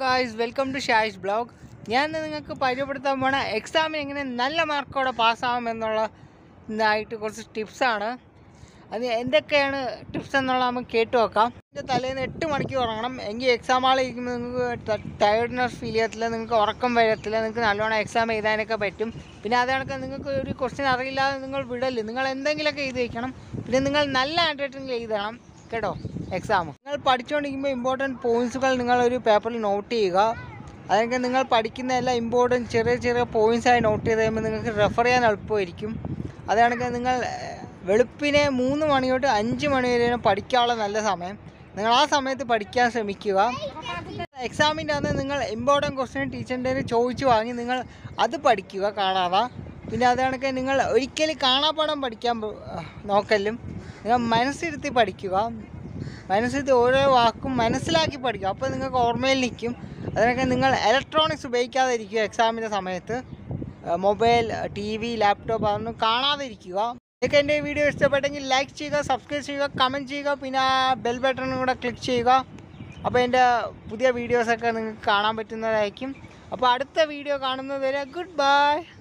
guys welcome to Shayish blog ഞാൻ ഇന്ന് നിങ്ങൾക്ക് പരിചയപ്പെടുത്താൻ പോണ എക്സാമിന് എങ്ങനെ നല്ല മാർക്കോടെ പാസ്സാവും എന്നുള്ള ഇതായിട്ട് കുറച്ച് ടിപ്സാണ് അത് എന്തൊക്കെയാണ് ടിപ്സ് എന്നുള്ള നമുക്ക് കേട്ട് നോക്കാം ഇതിൻ്റെ തലേന്ന് എട്ട് മണിക്ക് ഉറങ്ങണം എങ്കിൽ എക്സാം ഹാളിൽ ഇരിക്കുമ്പോൾ നിങ്ങൾക്ക് ടയർഡ്നെസ് ഫീൽ ചെയ്യത്തില്ല നിങ്ങൾക്ക് ഉറക്കം വരത്തില്ല നിങ്ങൾക്ക് നല്ലോണം എക്സാം എഴുതാനൊക്കെ പറ്റും പിന്നെ അത് കണക്ക് നിങ്ങൾക്ക് ഒരു ക്വസ്റ്റ്യൻ അറിയില്ലാതെ നിങ്ങൾ വിടല് നിങ്ങൾ എന്തെങ്കിലുമൊക്കെ എഴുതി വയ്ക്കണം പിന്നെ നിങ്ങൾ നല്ല ഹാൻഡ് റൈറ്റിംഗിൽ എഴുതണം കേട്ടോ എക്സാം നിങ്ങൾ പഠിച്ചുകൊണ്ടിരിക്കുമ്പോൾ ഇമ്പോർട്ടൻറ്റ് പോയിന്റ്സുകൾ നിങ്ങൾ ഒരു പേപ്പറിൽ നോട്ട് ചെയ്യുക അതൊക്കെ നിങ്ങൾ പഠിക്കുന്ന എല്ലാ ഇമ്പോർട്ടൻറ്റ് ചെറിയ ചെറിയ points ആയി നോട്ട് ചെയ്ത് കഴിയുമ്പോൾ നിങ്ങൾക്ക് റെഫർ ചെയ്യാൻ എളുപ്പമായിരിക്കും അത് കണക്ക് നിങ്ങൾ ഏഹ്, വെളുപ്പിനെ മൂന്ന് മണി തൊട്ട് അഞ്ച് മണി വരെയാണ് പഠിക്കാനുള്ള നല്ല സമയം നിങ്ങൾ ആ സമയത്ത് പഠിക്കാൻ ശ്രമിക്കുക എക്സാമിൻ്റെ അന്ന് നിങ്ങൾ ഇമ്പോർട്ടൻറ്റ് ക്വസ്റ്റ്യൻ ടീച്ചറിൻ്റെ ചോദിച്ചു വാങ്ങി നിങ്ങൾ അത് പഠിക്കുക കാണാതെ പിന്നെ അത് കണക്ക് നിങ്ങൾ ഒരിക്കലും കാണാപ്പാടം പഠിക്കാൻ പോ- നോക്കലും നിങ്ങൾ മനസ്സിരുത്തി പഠിക്കുക മനസ്സിരുത്തി ഓരോ വാക്കും മനസ്സിലാക്കി പഠിക്കുക അപ്പോൾ നിങ്ങൾക്ക് ഓർമ്മയിൽ നിൽക്കും അതിനൊക്കെ നിങ്ങൾ ഇലക്ട്രോണിക്സ് ഉപയോഗിക്കാതെ ഇരിക്കുക എക്സാമിൻ്റെ സമയത്ത് മൊബൈൽ ടി വി ലാപ്ടോപ്പ് അതൊന്നും കാണാതെ ഇരിക്കുക നിങ്ങൾക്ക് എൻ്റെ വീഡിയോ ഇഷ്ടപ്പെട്ടെങ്കിൽ ലൈക്ക് ചെയ്യുക സബ്സ്ക്രൈബ് ചെയ്യുക കമൻറ്റ് ചെയ്യുക പിന്നെ ബെൽ ബട്ടണും കൂടെ ക്ലിക്ക് ചെയ്യുക അപ്പോൾ എൻ്റെ പുതിയ വീഡിയോസൊക്കെ നിങ്ങൾക്ക് കാണാൻ പറ്റുന്നതായിരിക്കും അപ്പോൾ അടുത്ത വീഡിയോ കാണുന്നത് വരെ ഗുഡ് ബൈ